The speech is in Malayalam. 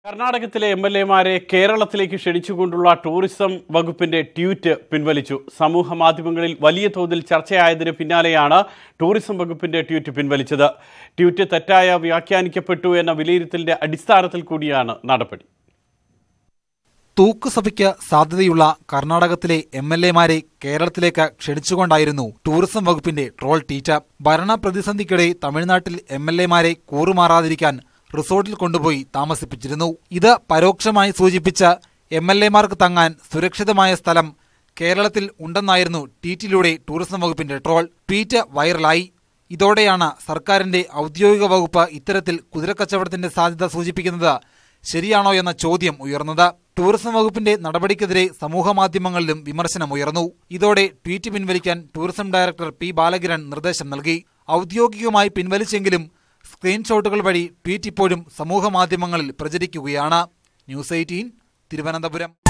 കർണാടകത്തിലെ എം എൽ എമാരെ കേരളത്തിലേക്ക് ക്ഷണിച്ചുകൊണ്ടുള്ള ടൂറിസം വകുപ്പിന്റെ ട്വീറ്റ് പിൻവലിച്ചു സമൂഹ മാധ്യമങ്ങളിൽ വലിയ തോതിൽ ചർച്ചയായതിന് പിന്നാലെയാണ് ടൂറിസം വകുപ്പിന്റെ ട്വീറ്റ് പിൻവലിച്ചത് ട്വീറ്റ് തെറ്റായ വ്യാഖ്യാനിക്കപ്പെട്ടു എന്ന വിലയിരുത്തലിന്റെ അടിസ്ഥാനത്തിൽ കൂടിയാണ് നടപടി തൂക്കുസഭയ്ക്ക് സാധ്യതയുള്ള കർണാടകത്തിലെ എം എൽ എമാരെ കേരളത്തിലേക്ക് ക്ഷണിച്ചുകൊണ്ടായിരുന്നു ടൂറിസം വകുപ്പിന്റെ ട്രോൾ ടീറ്റ് ഭരണ പ്രതിസന്ധിക്കിടെ തമിഴ്നാട്ടിൽ എം എൽ എമാരെ കൂറുമാറാതിരിക്കാൻ റിസോർട്ടിൽ കൊണ്ടുപോയി താമസിപ്പിച്ചിരുന്നു ഇത് പരോക്ഷമായി സൂചിപ്പിച്ച് എം എൽ എമാർക്ക് തങ്ങാൻ സുരക്ഷിതമായ സ്ഥലം കേരളത്തിൽ ഉണ്ടെന്നായിരുന്നു ട്വീറ്റിലൂടെ ടൂറിസം വകുപ്പിന്റെ ട്രോൾ ട്വീറ്റ് വൈറലായി ഇതോടെയാണ് സർക്കാരിന്റെ ഔദ്യോഗിക വകുപ്പ് ഇത്തരത്തിൽ കുതിരക്കച്ചവടത്തിന്റെ സാധ്യത സൂചിപ്പിക്കുന്നത് ശരിയാണോ എന്ന ചോദ്യം ഉയർന്നത് ടൂറിസം വകുപ്പിന്റെ നടപടിക്കെതിരെ സമൂഹമാധ്യമങ്ങളിലും വിമർശനമുയർന്നു ഇതോടെ ട്വീറ്റ് പിൻവലിക്കാൻ ടൂറിസം ഡയറക്ടർ പി ബാലകിരൺ നിർദ്ദേശം നൽകി ഔദ്യോഗികമായി പിൻവലിച്ചെങ്കിലും സ്ക്രീൻഷോട്ടുകൾ വഴി ട്വീറ്റ് ഇപ്പോഴും സമൂഹമാധ്യമങ്ങളിൽ പ്രചരിക്കുകയാണ് ന്യൂസ് എയ്റ്റീൻ തിരുവനന്തപുരം